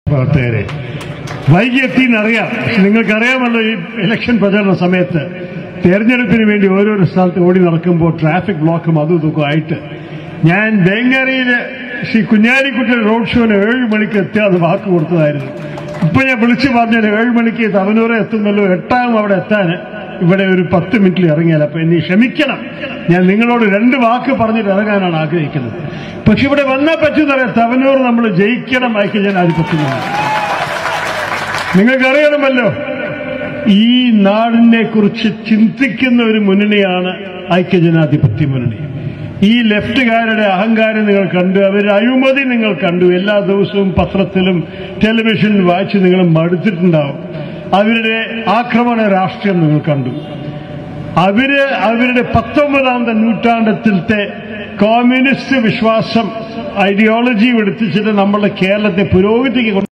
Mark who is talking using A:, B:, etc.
A: പ്രവർത്തകരെ വൈകി എത്തിയെന്നറിയാം പക്ഷെ നിങ്ങൾക്കറിയാമല്ലോ ഈ ഇലക്ഷൻ പ്രചരണ സമയത്ത് തെരഞ്ഞെടുപ്പിന് വേണ്ടി ഓരോരോ സ്ഥലത്ത് ഓടി നടക്കുമ്പോൾ ട്രാഫിക് ബ്ലോക്കും അതും ഇതൊക്കെ ആയിട്ട് ഞാൻ ബംഗാളിയിൽ ശ്രീ കുഞ്ഞാലിക്കുട്ടി റോഡ് ഷോന് ഏഴ് മണിക്ക് എത്തിയാതെ വാക്ക് കൊടുത്തതായിരുന്നു ഇപ്പൊ ഞാൻ വിളിച്ചു പറഞ്ഞാൽ ഏഴ് മണിക്ക് തവനൂരെ എത്തുന്നല്ലോ എട്ടാം അവിടെ എത്താൻ ഇവിടെ ഒരു പത്ത് മിനിറ്റിൽ ഇറങ്ങിയാൽ അപ്പൊ എന്നെ ക്ഷമിക്കണം ഞാൻ നിങ്ങളോട് രണ്ട് വാക്ക് പറഞ്ഞിട്ട് ഇറങ്ങാനാണ് ആഗ്രഹിക്കുന്നത് പക്ഷെ ഇവിടെ വന്നാൽ പറ്റുന്നറിയാം തവനൂർ നമ്മൾ ജയിക്കണം ഐക്യജനാധിപത്യമാണ് നിങ്ങൾക്കറിയണമല്ലോ ഈ നാടിനെ കുറിച്ച് ചിന്തിക്കുന്ന ഒരു മുന്നണിയാണ് ഐക്യജനാധിപത്യ മുന്നണി ഈ ലെഫ്റ്റുകാരുടെ അഹങ്കാരം നിങ്ങൾ കണ്ടു അവരുടെ അഴിമതി നിങ്ങൾ കണ്ടു എല്ലാ ദിവസവും പത്രത്തിലും ടെലിവിഷനിലും വായിച്ച് നിങ്ങൾ മടുത്തിട്ടുണ്ടാവും അവരുടെ ആക്രമണ രാഷ്ട്രീയം നിങ്ങൾ കണ്ടു അവര് അവരുടെ പത്തൊമ്പതാം നൂറ്റാണ്ടത്തിലത്തെ കമ്മ്യൂണിസ്റ്റ് വിശ്വാസം ഐഡിയോളജി എടുത്തിച്ചിട്ട് നമ്മളെ കേരളത്തെ പുരോഗതിക്ക് കൊണ്ട്